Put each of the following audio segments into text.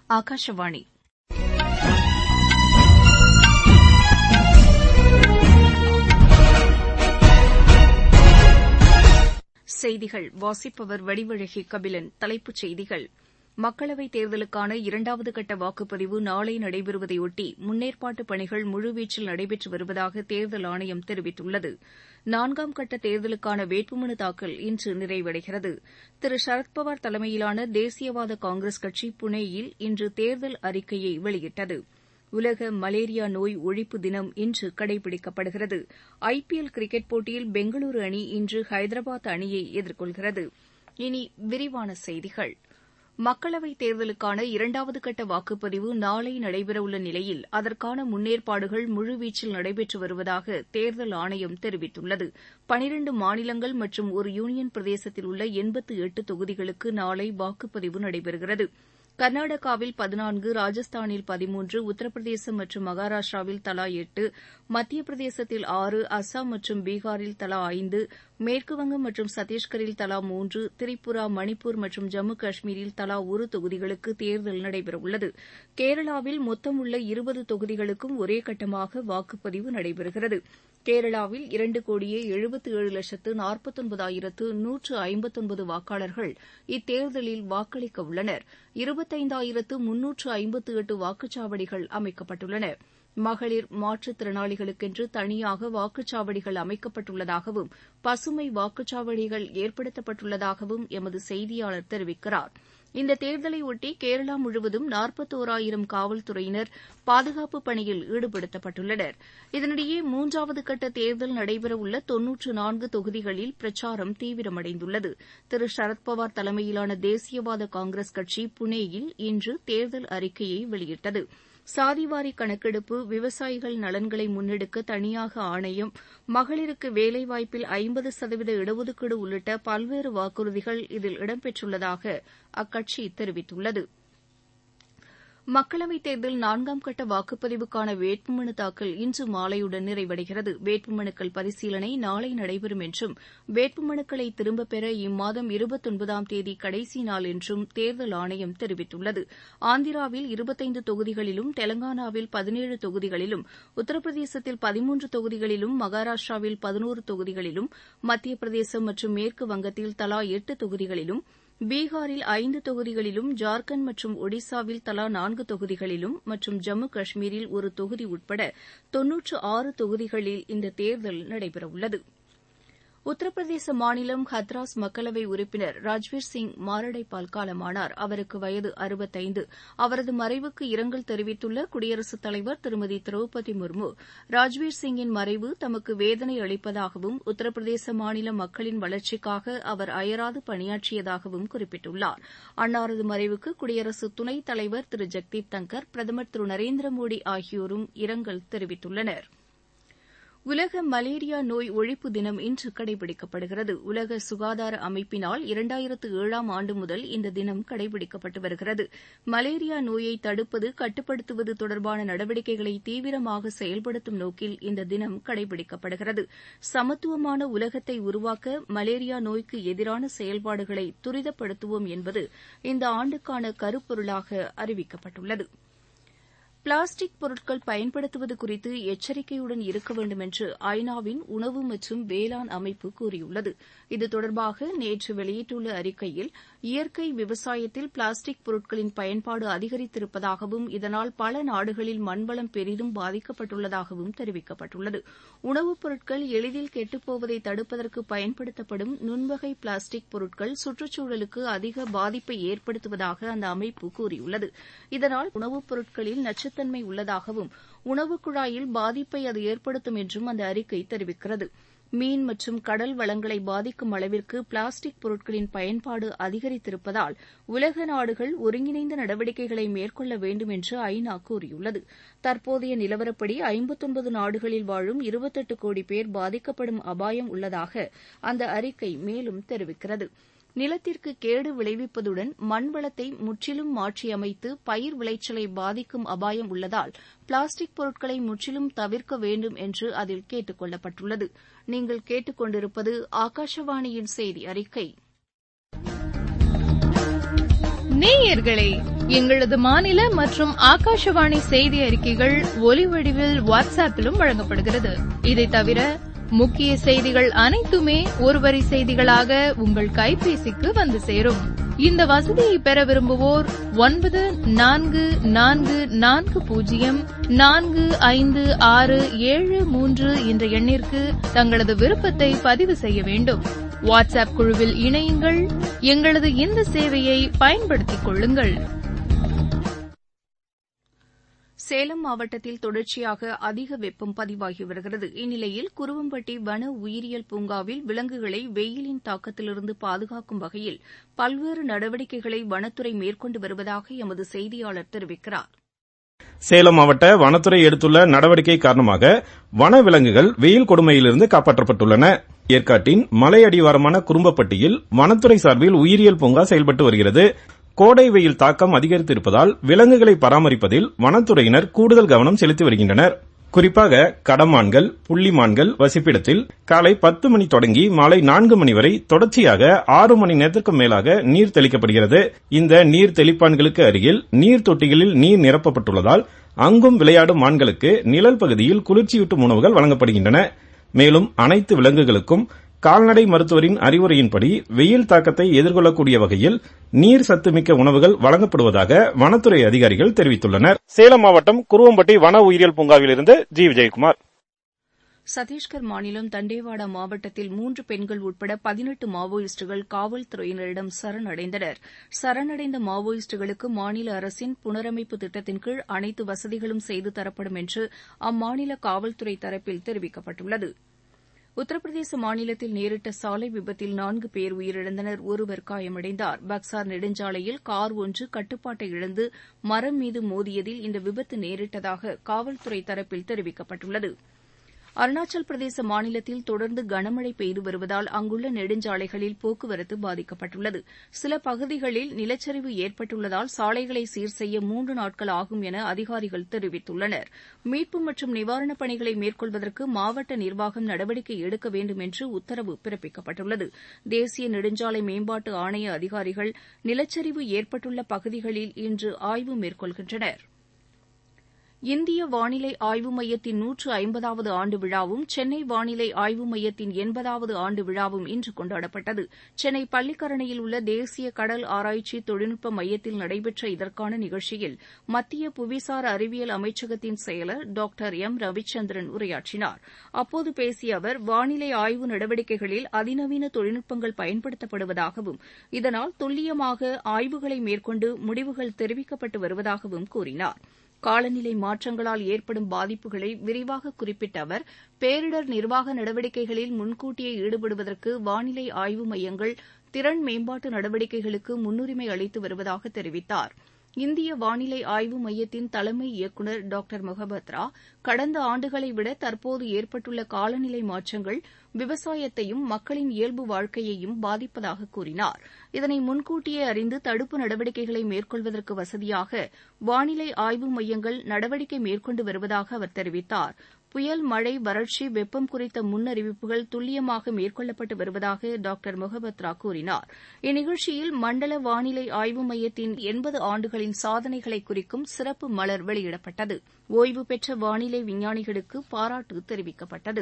ஆகாஷவாணி செய்திகள் வாசிப்பவர் வடிவழகி கபிலன் தலைப்புச் செய்திகள் மக்களவைத் தேர்தலுக்கான இரண்டாவது கட்ட வாக்குப்பதிவு நாளை நடைபெறுவதையொட்டி முன்னேற்பாட்டுப் பணிகள் முழுவீச்சில் நடைபெற்று வருவதாக தேர்தல் ஆணையம் தெரிவித்துள்ளது நான்காம் கட்ட தேர்தலுக்கான வேட்புமனு தாக்கல் இன்று நிறைவடைகிறது திரு சரத்பவார் தலைமையிலான தேசியவாத காங்கிரஸ் கட்சி புனேயில் இன்று தேர்தல் அறிக்கையை வெளியிட்டது உலக மலேரியா நோய் ஒழிப்பு தினம் இன்று கடைபிடிக்கப்படுகிறது ஐ பி எல் கிரிக்கெட் போட்டியில் பெங்களூரு அணி இன்று ஹைதராபாத் அணியை எதிர்கொள்கிறது இனி விரிவான செய்திகள் மக்களவைத் தேர்தலுக்கான இரண்டாவது கட்ட வாக்குப்பதிவு நாளை நடைபெறவுள்ள நிலையில் அதற்கான முன்னேற்பாடுகள் முழுவீச்சில் நடைபெற்று வருவதாக தேர்தல் ஆணையம் தெரிவித்துள்ளது பனிரண்டு மாநிலங்கள் மற்றும் ஒரு யூனியன் பிரதேசத்தில் உள்ள எண்பத்து எட்டு தொகுதிகளுக்கு நாளை வாக்குப்பதிவு நடைபெறுகிறது கர்நாடகாவில் பதினான்கு ராஜஸ்தானில் பதிமூன்று உத்தரப்பிரதேசம் மற்றும் மகாராஷ்டிராவில் தலா எட்டு மத்திய பிரதேசத்தில் ஆறு அஸ்ஸாம் மற்றும் பீகாரில் தலா ஐந்து மேற்குவங்கம் மற்றும் சத்தீஸ்கரில் தலா மூன்று திரிபுரா மணிப்பூர் மற்றும் ஜம்மு காஷ்மீரில் தலா ஒரு தொகுதிகளுக்கு தேர்தல் நடைபெறவுள்ளது கேரளாவில் மொத்தம் உள்ள இருபது தொகுதிகளுக்கும் ஒரே கட்டமாக வாக்குப்பதிவு நடைபெறுகிறது கேரளாவில் இரண்டு கோடியே எழுபத்து ஏழு லட்சத்து நாற்பத்தொன்பதாயிரத்து நூற்று ஐம்பத்தொன்பது வாக்காளர்கள் இத்தேர்தலில் வாக்களிக்க உள்ளனர் இருபத்தைந்தாயிரத்து முன்னூற்று ஐம்பத்து எட்டு வாக்குச்சாவடிகள் அமைக்கப்பட்டுள்ளன மகளிர் மாற்றுத்திறனாளிகளுக்கென்று தனியாக வாக்குச்சாவடிகள் அமைக்கப்பட்டுள்ளதாகவும் பசுமை வாக்குச்சாவடிகள் ஏற்படுத்தப்பட்டுள்ளதாகவும் எமது செய்தியாளர் தெரிவிக்கிறார் இந்த தேர்தலையொட்டி கேரளா முழுவதும் நாற்பத்தோராயிரம் காவல்துறையினர் பாதுகாப்புப் பணியில் ஈடுபடுத்தப்பட்டுள்ளனர் இதனிடையே மூன்றாவது கட்ட தேர்தல் நடைபெறவுள்ள தொன்னூற்று நான்கு தொகுதிகளில் பிரச்சாரம் தீவிரமடைந்துள்ளது திரு சரத்பவார் தலைமையிலான தேசியவாத காங்கிரஸ் கட்சி புனேயில் இன்று தேர்தல் அறிக்கையை வெளியிட்டது சாதிவாரி கணக்கெடுப்பு விவசாயிகள் நலன்களை முன்னெடுக்க தனியாக ஆணையம் மகளிருக்கு வேலைவாய்ப்பில் ஐம்பது சதவீத இடஒதுக்கீடு உள்ளிட்ட பல்வேறு வாக்குறுதிகள் இதில் இடம்பெற்றுள்ளதாக அக்கட்சி தெரிவித்துள்ளது மக்களவைத் தேர்தல் நான்காம் கட்ட வாக்குப்பதிவுக்கான வேட்புமனு தாக்கல் இன்று மாலையுடன் நிறைவடைகிறது வேட்புமனுக்கள் பரிசீலனை நாளை நடைபெறும் என்றும் வேட்புமனுக்களை திரும்பப் பெற இம்மாதம் இருபத்தொன்பதாம் தேதி கடைசி நாள் என்றும் தேர்தல் ஆணையம் தெரிவித்துள்ளது ஆந்திராவில் இருபத்தைந்து தொகுதிகளிலும் தெலங்கானாவில் பதினேழு தொகுதிகளிலும் உத்தரப்பிரதேசத்தில் பதிமூன்று தொகுதிகளிலும் மகாராஷ்டிராவில் பதினோரு தொகுதிகளிலும் மத்திய பிரதேசம் மற்றும் மேற்கு வங்கத்தில் தலா எட்டு தொகுதிகளிலும் பீகாரில் ஐந்து தொகுதிகளிலும் ஜார்க்கண்ட் மற்றும் ஒடிசாவில் தலா நான்கு தொகுதிகளிலும் மற்றும் ஜம்மு காஷ்மீரில் ஒரு தொகுதி உட்பட தொன்னூற்று ஆறு தொகுதிகளில் இந்த தேர்தல் நடைபெறவுள்ளது உத்தரப்பிரதேச மாநிலம் ஹத்ராஸ் மக்களவை உறுப்பினர் ராஜ்வீர் சிங் மாரடைப்பால் காலமானார் அவருக்கு வயது அறுபத்தைந்து அவரது மறைவுக்கு இரங்கல் தெரிவித்துள்ள குடியரசுத் தலைவர் திருமதி திரௌபதி முர்மு ராஜ்வீர் சிங்கின் மறைவு தமக்கு வேதனை அளிப்பதாகவும் உத்தரப்பிரதேச மாநில மக்களின் வளர்ச்சிக்காக அவர் அயராது பணியாற்றியதாகவும் குறிப்பிட்டுள்ளார் அன்னாரது மறைவுக்கு குடியரசு துணைத் தலைவர் திரு ஜெக்தீப் தங்கர் பிரதமர் திரு நரேந்திர மோடி ஆகியோரும் இரங்கல் தெரிவித்துள்ளனா் உலக மலேரியா நோய் ஒழிப்பு தினம் இன்று கடைபிடிக்கப்படுகிறது உலக சுகாதார அமைப்பினால் இரண்டாயிரத்து ஏழாம் ஆண்டு முதல் இந்த தினம் கடைபிடிக்கப்பட்டு வருகிறது மலேரியா நோயை தடுப்பது கட்டுப்படுத்துவது தொடர்பான நடவடிக்கைகளை தீவிரமாக செயல்படுத்தும் நோக்கில் இந்த தினம் கடைபிடிக்கப்படுகிறது சமத்துவமான உலகத்தை உருவாக்க மலேரியா நோய்க்கு எதிரான செயல்பாடுகளை துரிதப்படுத்துவோம் என்பது இந்த ஆண்டுக்கான கருப்பொருளாக அறிவிக்கப்பட்டுள்ளது பிளாஸ்டிக் பொருட்கள் பயன்படுத்துவது குறித்து எச்சரிக்கையுடன் இருக்க வேண்டும் என்று ஐநாவின் உணவு மற்றும் வேளாண் அமைப்பு கூறியுள்ளது இது தொடர்பாக நேற்று வெளியிட்டுள்ள அறிக்கையில் இயற்கை விவசாயத்தில் பிளாஸ்டிக் பொருட்களின் பயன்பாடு அதிகரித்திருப்பதாகவும் இதனால் பல நாடுகளில் மண்வளம் பெரிதும் பாதிக்கப்பட்டுள்ளதாகவும் தெரிவிக்கப்பட்டுள்ளது உணவுப் பொருட்கள் எளிதில் கெட்டுப்போவதை தடுப்பதற்கு பயன்படுத்தப்படும் நுண்வகை பிளாஸ்டிக் பொருட்கள் சுற்றுச்சூழலுக்கு அதிக பாதிப்பை ஏற்படுத்துவதாக அந்த அமைப்பு கூறியுள்ளது இதனால் உணவுப் பொருட்களில் நச்சுத்தன்மை உள்ளதாகவும் உணவுக் குழாயில் பாதிப்பை அது ஏற்படுத்தும் என்றும் அந்த அறிக்கை தெரிவிக்கிறது மீன் மற்றும் கடல் வளங்களை பாதிக்கும் அளவிற்கு பிளாஸ்டிக் பொருட்களின் பயன்பாடு அதிகரித்திருப்பதால் உலக நாடுகள் ஒருங்கிணைந்த நடவடிக்கைகளை மேற்கொள்ள வேண்டும் என்று ஐநா கூறியுள்ளது தற்போதைய நிலவரப்படி ஐம்பத்தொன்பது நாடுகளில் வாழும் இருபத்தெட்டு கோடி பேர் பாதிக்கப்படும் அபாயம் உள்ளதாக அந்த அறிக்கை மேலும் தெரிவிக்கிறது நிலத்திற்கு கேடு விளைவிப்பதுடன் மண் வளத்தை முற்றிலும் மாற்றியமைத்து பயிர் விளைச்சலை பாதிக்கும் அபாயம் உள்ளதால் பிளாஸ்டிக் பொருட்களை முற்றிலும் தவிர்க்க வேண்டும் என்று அதில் கேட்டுக் கொள்ளப்பட்டுள்ளது நீங்கள் கேட்டுக்கொண்டிருப்பது ஆகாஷவாணியின் செய்தி அறிக்கை நேயர்களே எங்களது மாநில மற்றும் ஆகாஷவாணி செய்தி அறிக்கைகள் ஒலி வடிவில் வாட்ஸ்அப்பிலும் வழங்கப்படுகிறது இதை தவிர முக்கிய செய்திகள் அனைத்துமே ஒருவரி செய்திகளாக உங்கள் கைபேசிக்கு வந்து சேரும் இந்த வசதியை பெற விரும்புவோர் ஒன்பது நான்கு நான்கு நான்கு பூஜ்ஜியம் நான்கு ஐந்து ஆறு ஏழு மூன்று என்ற எண்ணிற்கு தங்களது விருப்பத்தை பதிவு செய்ய வேண்டும் வாட்ஸ்அப் குழுவில் இணையுங்கள் எங்களது இந்த சேவையை பயன்படுத்திக் கொள்ளுங்கள் சேலம் மாவட்டத்தில் தொடர்ச்சியாக அதிக வெப்பம் பதிவாகி வருகிறது இந்நிலையில் குருவம்பட்டி வன உயிரியல் பூங்காவில் விலங்குகளை வெயிலின் தாக்கத்திலிருந்து பாதுகாக்கும் வகையில் பல்வேறு நடவடிக்கைகளை வனத்துறை மேற்கொண்டு வருவதாக எமது செய்தியாளர் தெரிவிக்கிறார் சேலம் மாவட்ட வனத்துறை எடுத்துள்ள நடவடிக்கை காரணமாக வனவிலங்குகள் வெயில் கொடுமையிலிருந்து காப்பாற்றப்பட்டுள்ளன ஏற்காட்டின் மலை அடிவாரமான குறும்பப்பட்டியில் வனத்துறை சார்பில் உயிரியல் பூங்கா செயல்பட்டு வருகிறது கோடை வெயில் தாக்கம் அதிகரித்திருப்பதால் விலங்குகளை பராமரிப்பதில் வனத்துறையினர் கூடுதல் கவனம் செலுத்தி வருகின்றனர் குறிப்பாக கடமான்கள் புள்ளிமான்கள் வசிப்பிடத்தில் காலை பத்து மணி தொடங்கி மாலை நான்கு மணி வரை தொடர்ச்சியாக ஆறு மணி நேரத்திற்கு மேலாக நீர் தெளிக்கப்படுகிறது இந்த நீர் தெளிப்பான்களுக்கு அருகில் நீர் தொட்டிகளில் நீர் நிரப்பப்பட்டுள்ளதால் அங்கும் விளையாடும் மான்களுக்கு நிழல் பகுதியில் குளிர்ச்சியூட்டும் உணவுகள் வழங்கப்படுகின்றன மேலும் அனைத்து விலங்குகளுக்கும் கால்நடை மருத்துவரின் அறிவுரையின்படி வெயில் தாக்கத்தை எதிர்கொள்ளக்கூடிய வகையில் நீர் சத்துமிக்க உணவுகள் வழங்கப்படுவதாக வனத்துறை அதிகாரிகள் தெரிவித்துள்ளனர் சேலம் மாவட்டம் குருவம்பட்டி வன உயிரியல் பூங்காவிலிருந்து ஜி விஜயகுமார் சத்தீஸ்கர் மாநிலம் தண்டேவாடா மாவட்டத்தில் மூன்று பெண்கள் உட்பட பதினெட்டு மாவோயிஸ்டுகள் காவல்துறையினரிடம் சரணடைந்தனர் சரணடைந்த மாவோயிஸ்டுகளுக்கு மாநில அரசின் புனரமைப்பு திட்டத்தின் கீழ் அனைத்து வசதிகளும் செய்து தரப்படும் என்று அம்மாநில காவல்துறை தரப்பில் தெரிவிக்கப்பட்டுள்ளது உத்தரப்பிரதேச மாநிலத்தில் நேரிட்ட சாலை விபத்தில் நான்கு பேர் உயிரிழந்தனர் ஒருவர் காயமடைந்தார் பக்சார் நெடுஞ்சாலையில் கார் ஒன்று கட்டுப்பாட்டை இழந்து மரம் மீது மோதியதில் இந்த விபத்து நேரிட்டதாக காவல்துறை தரப்பில் தெரிவிக்கப்பட்டுள்ளது அருணாச்சல் பிரதேச மாநிலத்தில் தொடர்ந்து கனமழை பெய்து வருவதால் அங்குள்ள நெடுஞ்சாலைகளில் போக்குவரத்து பாதிக்கப்பட்டுள்ளது சில பகுதிகளில் நிலச்சரிவு ஏற்பட்டுள்ளதால் சாலைகளை சீர் செய்ய மூன்று நாட்கள் ஆகும் என அதிகாரிகள் தெரிவித்துள்ளனர் மீட்பு மற்றும் நிவாரணப் பணிகளை மேற்கொள்வதற்கு மாவட்ட நிர்வாகம் நடவடிக்கை எடுக்க வேண்டும் என்று உத்தரவு பிறப்பிக்கப்பட்டுள்ளது தேசிய நெடுஞ்சாலை மேம்பாட்டு ஆணைய அதிகாரிகள் நிலச்சரிவு ஏற்பட்டுள்ள பகுதிகளில் இன்று ஆய்வு மேற்கொள்கின்றனா் இந்திய வானிலை ஆய்வு மையத்தின் நூற்று ஐம்பதாவது ஆண்டு விழாவும் சென்னை வானிலை ஆய்வு மையத்தின் எண்பதாவது ஆண்டு விழாவும் இன்று கொண்டாடப்பட்டது சென்னை பள்ளிக்கரணையில் உள்ள தேசிய கடல் ஆராய்ச்சி தொழில்நுட்ப மையத்தில் நடைபெற்ற இதற்கான நிகழ்ச்சியில் மத்திய புவிசார் அறிவியல் அமைச்சகத்தின் செயலர் டாக்டர் எம் ரவிச்சந்திரன் உரையாற்றினார் அப்போது பேசிய அவர் வானிலை ஆய்வு நடவடிக்கைகளில் அதிநவீன தொழில்நுட்பங்கள் பயன்படுத்தப்படுவதாகவும் இதனால் துல்லியமாக ஆய்வுகளை மேற்கொண்டு முடிவுகள் தெரிவிக்கப்பட்டு வருவதாகவும் கூறினார் காலநிலை மாற்றங்களால் ஏற்படும் பாதிப்புகளை விரிவாக குறிப்பிட்ட அவர் பேரிடர் நிர்வாக நடவடிக்கைகளில் முன்கூட்டியே ஈடுபடுவதற்கு வானிலை ஆய்வு மையங்கள் திறன் மேம்பாட்டு நடவடிக்கைகளுக்கு முன்னுரிமை அளித்து வருவதாக தெரிவித்தார் இந்திய வானிலை ஆய்வு மையத்தின் தலைமை இயக்குநர் டாக்டர் மொஹபத்ரா கடந்த ஆண்டுகளை விட தற்போது ஏற்பட்டுள்ள காலநிலை மாற்றங்கள் விவசாயத்தையும் மக்களின் இயல்பு வாழ்க்கையையும் பாதிப்பதாக கூறினார் இதனை முன்கூட்டியே அறிந்து தடுப்பு நடவடிக்கைகளை மேற்கொள்வதற்கு வசதியாக வானிலை ஆய்வு மையங்கள் நடவடிக்கை மேற்கொண்டு வருவதாக அவர் தெரிவித்தார் புயல் மழை வறட்சி வெப்பம் குறித்த முன்னறிவிப்புகள் துல்லியமாக மேற்கொள்ளப்பட்டு வருவதாக டாக்டர் மொஹபத்ரா கூறினார் இந்நிகழ்ச்சியில் மண்டல வானிலை ஆய்வு மையத்தின் எண்பது ஆண்டுகளின் சாதனைகளை குறிக்கும் சிறப்பு மலர் வெளியிடப்பட்டது ஓய்வு பெற்ற வானிலை விஞ்ஞானிகளுக்கு பாராட்டு தெரிவிக்கப்பட்டது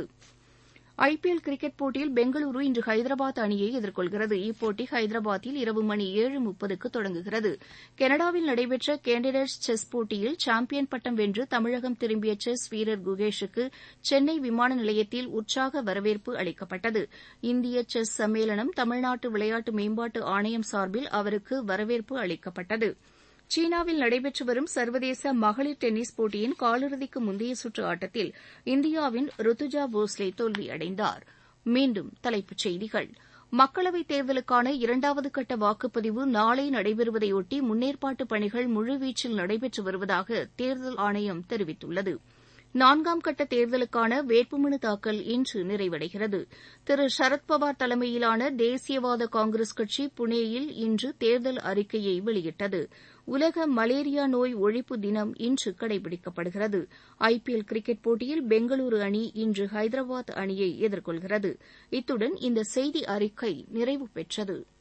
ஐபிஎல் கிரிக்கெட் போட்டியில் பெங்களூரு இன்று ஹைதராபாத் அணியை எதிர்கொள்கிறது இப்போட்டி ஹைதராபாத்தில் இரவு மணி ஏழு முப்பதுக்கு தொடங்குகிறது கனடாவில் நடைபெற்ற கேண்டிடேட்ஸ் செஸ் போட்டியில் சாம்பியன் பட்டம் வென்று தமிழகம் திரும்பிய செஸ் வீரர் குகேஷுக்கு சென்னை விமான நிலையத்தில் உற்சாக வரவேற்பு அளிக்கப்பட்டது இந்திய செஸ் சம்மேளனம் தமிழ்நாட்டு விளையாட்டு மேம்பாட்டு ஆணையம் சார்பில் அவருக்கு வரவேற்பு அளிக்கப்பட்டது சீனாவில் நடைபெற்று வரும் சர்வதேச மகளிர் டென்னிஸ் போட்டியின் காலிறுதிக்கு முந்தைய சுற்று ஆட்டத்தில் இந்தியாவின் ருத்துஜா போஸ்லே தோல்வியடைந்தார் மீண்டும் தலைப்புச் செய்திகள் மக்களவைத் தேர்தலுக்கான இரண்டாவது கட்ட வாக்குப்பதிவு நாளை நடைபெறுவதையொட்டி முன்னேற்பாட்டு பணிகள் முழுவீச்சில் நடைபெற்று வருவதாக தேர்தல் ஆணையம் தெரிவித்துள்ளது நான்காம் கட்ட தேர்தலுக்கான வேட்புமனு தாக்கல் இன்று நிறைவடைகிறது திரு சரத்பவார் தலைமையிலான தேசியவாத காங்கிரஸ் கட்சி புனேயில் இன்று தேர்தல் அறிக்கையை வெளியிட்டது உலக மலேரியா நோய் ஒழிப்பு தினம் இன்று கடைபிடிக்கப்படுகிறது ஐபிஎல் கிரிக்கெட் போட்டியில் பெங்களூரு அணி இன்று ஹைதராபாத் அணியை எதிர்கொள்கிறது இத்துடன் இந்த செய்தி அறிக்கை நிறைவு பெற்றது